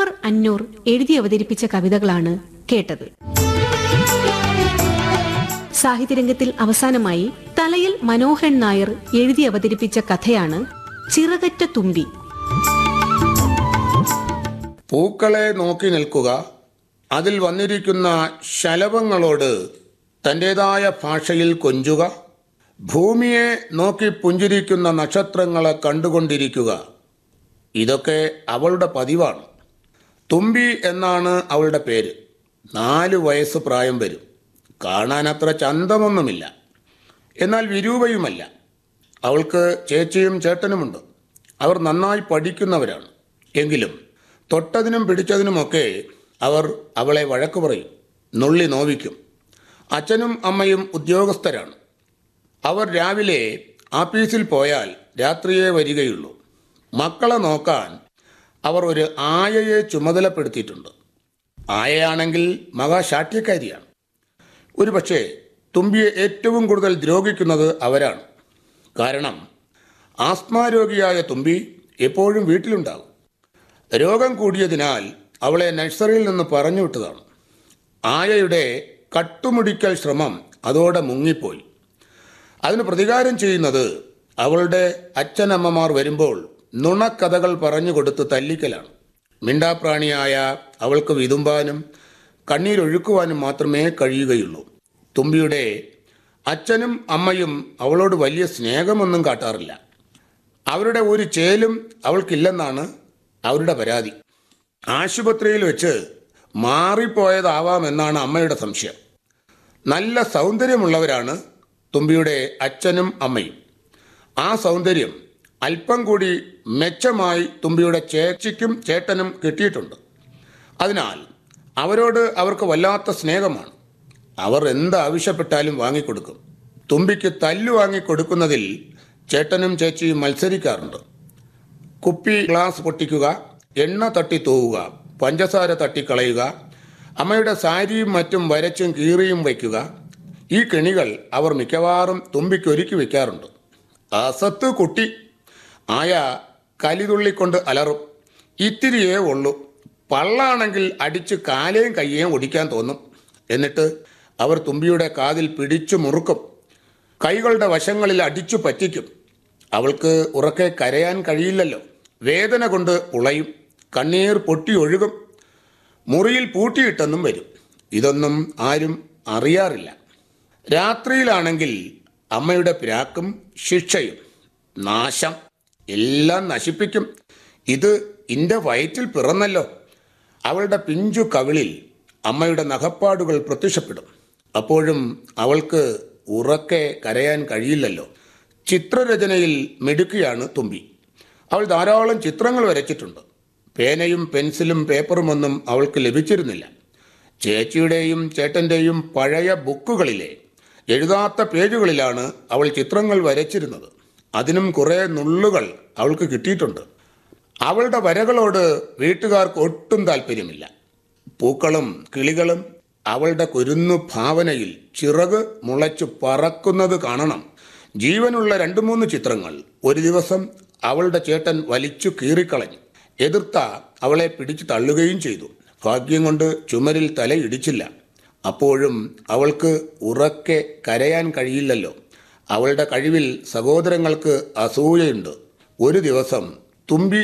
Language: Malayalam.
സുകുമാർ അന്നൂർ എഴുതി അവതരിപ്പിച്ച കവിതകളാണ് കേട്ടത് സാഹിത്യരംഗത്തിൽ അവസാനമായി തലയിൽ മനോഹരൻ നായർ എഴുതി അവതരിപ്പിച്ച കഥയാണ് ചിറകറ്റ തുമ്പി പൂക്കളെ നോക്കി നിൽക്കുക അതിൽ വന്നിരിക്കുന്ന ശലഭങ്ങളോട് തൻ്റെതായ ഭാഷയിൽ കൊഞ്ചുക ഭൂമിയെ നോക്കി പുഞ്ചിരിക്കുന്ന നക്ഷത്രങ്ങളെ കണ്ടുകൊണ്ടിരിക്കുക ഇതൊക്കെ അവളുടെ പതിവാണ് തുമ്പി എന്നാണ് അവളുടെ പേര് നാല് വയസ്സ് പ്രായം വരും കാണാൻ അത്ര ചന്തമൊന്നുമില്ല എന്നാൽ വിരൂപയുമല്ല അവൾക്ക് ചേച്ചിയും ചേട്ടനുമുണ്ട് അവർ നന്നായി പഠിക്കുന്നവരാണ് എങ്കിലും തൊട്ടതിനും പിടിച്ചതിനുമൊക്കെ അവർ അവളെ വഴക്ക് പറയും നുള്ളി നോവിക്കും അച്ഛനും അമ്മയും ഉദ്യോഗസ്ഥരാണ് അവർ രാവിലെ ആഫീസിൽ പോയാൽ രാത്രിയേ വരികയുള്ളൂ മക്കളെ നോക്കാൻ അവർ ഒരു ആയയെ ചുമതലപ്പെടുത്തിയിട്ടുണ്ട് ആയയാണെങ്കിൽ മഹാശാഠ്യക്കാരിയാണ് ഒരുപക്ഷെ തുമ്പിയെ ഏറ്റവും കൂടുതൽ ദ്രോഹിക്കുന്നത് അവരാണ് കാരണം ആസ്മാരോഗിയായ തുമ്പി എപ്പോഴും വീട്ടിലുണ്ടാകും രോഗം കൂടിയതിനാൽ അവളെ നഴ്സറിയിൽ നിന്ന് പറഞ്ഞു വിട്ടതാണ് ആയയുടെ കട്ടുമുടിക്കൽ ശ്രമം അതോടെ മുങ്ങിപ്പോയി അതിന് പ്രതികാരം ചെയ്യുന്നത് അവളുടെ അച്ഛനമ്മമാർ വരുമ്പോൾ നുണക്കഥകൾ പറഞ്ഞു കൊടുത്ത് തല്ലിക്കലാണ് മിണ്ടാപ്രാണിയായ അവൾക്ക് വിതുമ്പാനും കണ്ണീരൊഴുക്കുവാനും മാത്രമേ കഴിയുകയുള്ളൂ തുമ്പിയുടെ അച്ഛനും അമ്മയും അവളോട് വലിയ സ്നേഹമൊന്നും കാട്ടാറില്ല അവരുടെ ഒരു ചേലും അവൾക്കില്ലെന്നാണ് അവരുടെ പരാതി ആശുപത്രിയിൽ വെച്ച് മാറിപ്പോയതാവാമെന്നാണ് അമ്മയുടെ സംശയം നല്ല സൗന്ദര്യമുള്ളവരാണ് തുമ്പിയുടെ അച്ഛനും അമ്മയും ആ സൗന്ദര്യം അല്പം കൂടി മെച്ചമായി തുമ്പിയുടെ ചേച്ചിക്കും ചേട്ടനും കിട്ടിയിട്ടുണ്ട് അതിനാൽ അവരോട് അവർക്ക് വല്ലാത്ത സ്നേഹമാണ് അവർ എന്ത് ആവശ്യപ്പെട്ടാലും വാങ്ങിക്കൊടുക്കും തുമ്പിക്ക് തല്ലു വാങ്ങിക്കൊടുക്കുന്നതിൽ ചേട്ടനും ചേച്ചിയും മത്സരിക്കാറുണ്ട് കുപ്പി ഗ്ലാസ് പൊട്ടിക്കുക എണ്ണ തട്ടി തൂവുക പഞ്ചസാര തട്ടിക്കളയുക അമ്മയുടെ സാരിയും മറ്റും വരച്ചും കീറിയും വയ്ക്കുക ഈ കെണികൾ അവർ മിക്കവാറും തുമ്പിക്കൊരുക്കി വെക്കാറുണ്ട് അസത്ത് കുട്ടി ആയ കലിതുള്ളിക്കൊണ്ട് അലറും ഇത്തിരിയേ ഉള്ളൂ പള്ളാണെങ്കിൽ അടിച്ച് കാലേയും കയ്യേയും ഒടിക്കാൻ തോന്നും എന്നിട്ട് അവർ തുമ്പിയുടെ കാതിൽ പിടിച്ചു മുറുക്കും കൈകളുടെ വശങ്ങളിൽ അടിച്ചു പറ്റിക്കും അവൾക്ക് ഉറക്കെ കരയാൻ കഴിയില്ലല്ലോ വേദന കൊണ്ട് ഉളയും കണ്ണീർ പൊട്ടി ഒഴുകും മുറിയിൽ പൂട്ടിയിട്ടെന്നും വരും ഇതൊന്നും ആരും അറിയാറില്ല രാത്രിയിലാണെങ്കിൽ അമ്മയുടെ പിരാക്കും ശിക്ഷയും നാശം എല്ലാം നശിപ്പിക്കും ഇത് ഇന്റെ വയറ്റിൽ പിറന്നല്ലോ അവളുടെ പിഞ്ചു കവിളിൽ അമ്മയുടെ നഖപ്പാടുകൾ പ്രത്യക്ഷപ്പെടും അപ്പോഴും അവൾക്ക് ഉറക്കെ കരയാൻ കഴിയില്ലല്ലോ ചിത്രരചനയിൽ മിടുക്കിയാണ് തുമ്പി അവൾ ധാരാളം ചിത്രങ്ങൾ വരച്ചിട്ടുണ്ട് പേനയും പെൻസിലും പേപ്പറുമൊന്നും അവൾക്ക് ലഭിച്ചിരുന്നില്ല ചേച്ചിയുടെയും ചേട്ടന്റെയും പഴയ ബുക്കുകളിലെ എഴുതാത്ത പേജുകളിലാണ് അവൾ ചിത്രങ്ങൾ വരച്ചിരുന്നത് അതിനും കുറേ നുള്ളുകൾ അവൾക്ക് കിട്ടിയിട്ടുണ്ട് അവളുടെ വരകളോട് വീട്ടുകാർക്ക് ഒട്ടും താല്പര്യമില്ല പൂക്കളും കിളികളും അവളുടെ കുരുന്നു ഭാവനയിൽ ചിറക് മുളച്ചു പറക്കുന്നത് കാണണം ജീവനുള്ള രണ്ടു മൂന്ന് ചിത്രങ്ങൾ ഒരു ദിവസം അവളുടെ ചേട്ടൻ വലിച്ചു കീറിക്കളഞ്ഞു എതിർത്ത അവളെ പിടിച്ചു തള്ളുകയും ചെയ്തു ഭാഗ്യം കൊണ്ട് ചുമരിൽ തല ഇടിച്ചില്ല അപ്പോഴും അവൾക്ക് ഉറക്കെ കരയാൻ കഴിയില്ലല്ലോ അവളുടെ കഴിവിൽ സഹോദരങ്ങൾക്ക് അസൂയയുണ്ട് ഒരു ദിവസം തുമ്പി